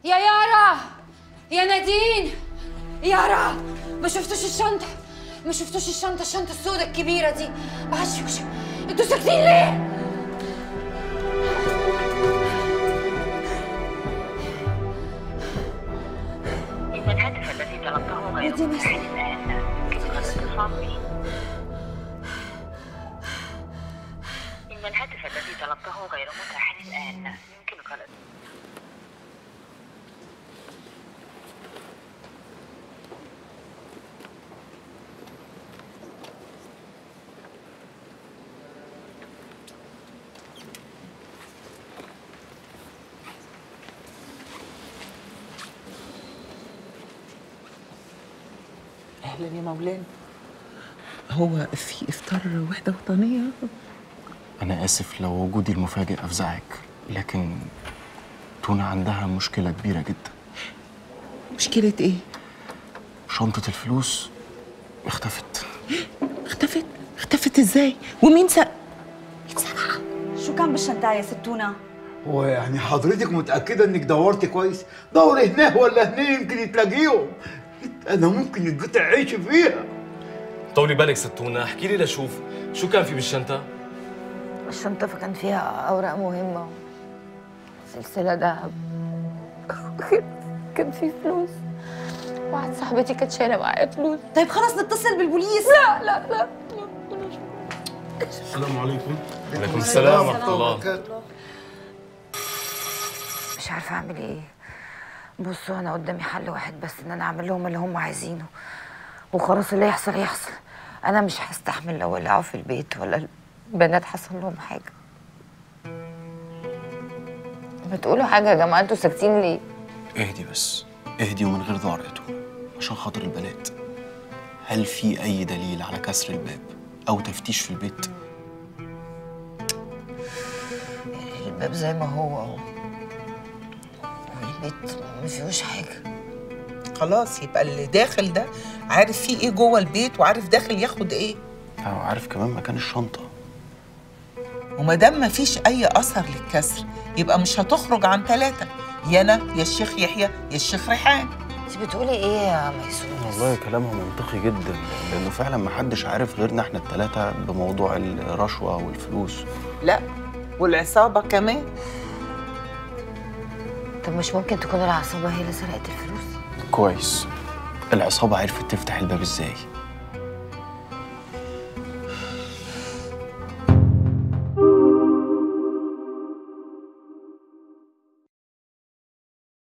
يا يارا يا نادين يارا ما شفتوش الشنطة ما شفتوش الشنطة الشنطة السوداء الكبيرة دي بعشوش انتوا ساكتين ليه؟ إن الهاتف الذي طلبته غير ودي متاح الآن يمكنك الاتصال به إن الهاتف الذي طلبته غير متاح الآن يمكنك الاتصال اهلا يا مولانا هو في افطار وحده وطنيه أنا آسف لو وجودي المفاجئ أفزعك لكن تونا عندها مشكلة كبيرة جدا مشكله ايه شنطة الفلوس اختفت اختفت اختفت ازاي ومين سأ شو كان بالشنطة يا ستونا؟ هو يعني حضرتك متأكدة إنك دورت كويس؟ دور هنا ولا هنا يمكن تلاقيهم. أنا ممكن يتقطع عيشي فيها. طولي بالك ستونا احكي لي لشوف شو كان في بالشنطة؟ الشنطة كان فيها أوراق مهمة سلسلة ذهب كان في فلوس واحد صاحبتي كانت شايلة معايا فلوس طيب خلص نتصل بالبوليس لا لا لا السلام عليكم وعليكم السلام ورحمة الله مش عارفة أعمل إيه بصوا أنا قدامي حل واحد بس إن أنا أعمل لهم اللي هم عايزينه وخلاص اللي يحصل يحصل أنا مش هستحمل لو ولعوا في البيت ولا البنات حصل لهم حاجة ما تقولوا حاجة يا جماعة انتوا ساكتين ليه؟ اهدي بس اهدي ومن غير ذعر يا تونا عشان خاطر البنات هل في أي دليل على كسر الباب أو تفتيش في البيت؟ الباب زي ما هو اهو والبيت ما فيهوش حاجة خلاص يبقى اللي داخل ده عارف فيه ايه جوه البيت وعارف داخل ياخد ايه أو عارف كمان مكان الشنطة وما دام ما فيش اي اثر للكسر يبقى مش هتخرج عن ثلاثه يا انا يا الشيخ يحيى يا الشيخ ريحان انت بتقولي ايه يا ميسون؟ والله كلامها منطقي جدا لأنه فعلا محدش عارف غيرنا احنا التلاتة بموضوع الرشوة والفلوس لا والعصابه كمان طب مش ممكن تكون العصابة هي اللي سرقت الفلوس؟ كويس العصابة عرفت تفتح الباب ازاي